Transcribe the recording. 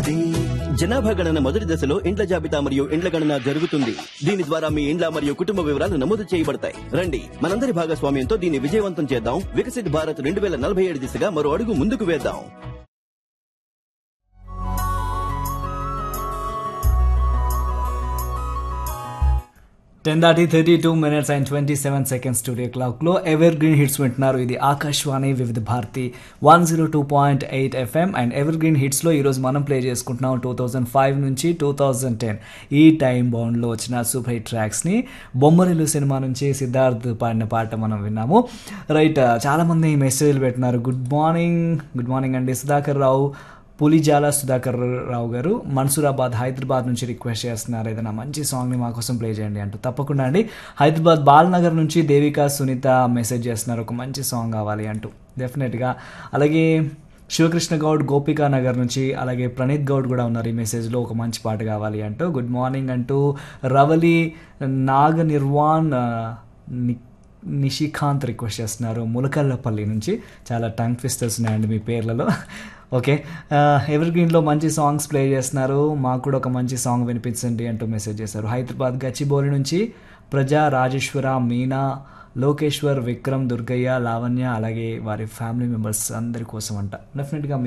ఉన్నది జనాభా గణన మొదటి దశలో ఇండ్ల జాబితా మరియు ఇండ్ల గణన జరుగుతుంది దీని ద్వారా మీ ఇండ్ల మరియు కుటుంబ వివరాలు నమోదు చేయబడతాయి రండి మనందరి భాగస్వామ్యంతో దీన్ని విజయవంతం చేద్దాం వికసిత్ భారత్ రెండు వేల నలభై ఏడు దిశగా మరో అడుగు ముందుకు వేద్దాం టెన్ దాటి thirty two minutes and twenty seven seconds studio క్లాక్లో ఎవర్ గ్రీన్ హిట్స్ వింటున్నారు ఇది Akashvani Vividh Bharati one zero two point eight FM and evergreen హిట్స్లో ఈరోజు మనం ప్లే చేసుకుంటున్నాం టూ థౌజండ్ ఫైవ్ నుంచి టూ థౌజండ్ టెన్ ఈ టైం బౌండ్లో వచ్చిన సూపర్ హిట్ ట్రాక్స్ని బొమ్మరిల్లు సినిమా నుంచి సిద్ధార్థ్ పాడిన పాట మనం విన్నాము రైట్ చాలామంది మెసేజ్లు పెట్టినారు గుడ్ మార్నింగ్ గుడ్ మార్నింగ్ అండి సుధాకర్ రావు పులిజాల సుధాకర్ రావు గారు మన్సూరాబాద్ హైదరాబాద్ నుంచి రిక్వెస్ట్ చేస్తున్నారు ఏదైనా మంచి సాంగ్ని మా కోసం ప్లే చేయండి అంటూ తప్పకుండా అండి హైదరాబాద్ బాలనగర్ నుంచి దేవిక సునీత మెసేజ్ చేస్తున్నారు ఒక మంచి సాంగ్ కావాలి అంటూ డెఫినెట్గా అలాగే శివకృష్ణ గౌడ్ గోపికా నగర్ నుంచి అలాగే ప్రణీత్ గౌడ్ కూడా ఉన్నారు ఈ మెసేజ్లో ఒక మంచి పాట కావాలి అంటూ గుడ్ మార్నింగ్ అంటూ రవలి నాగ నిర్వాణ్ ఆ, ని- నిషికాంత్ రిక్వెస్ట్ చేస్తున్నారు ములకల్లపల్లి నుంచి చాలా టంగ్ ట్విస్టర్స్ ఉన్నాయండి మీ పేర్లలో ఓకే ఎవర్ గ్రీన్లో మంచి సాంగ్స్ ప్లే చేస్తున్నారు మాకు కూడా ఒక మంచి సాంగ్ వినిపించండి అంటూ మెసేజ్ చేశారు హైదరాబాద్ గచ్చిబౌలి నుంచి ప్రజా రాజేశ్వర మీనా లోకేశ్వర్ విక్రమ్ దుర్గయ్య లావణ్య అలాగే వారి ఫ్యామిలీ మెంబర్స్ అందరి కోసం అంట డెఫినెట్గా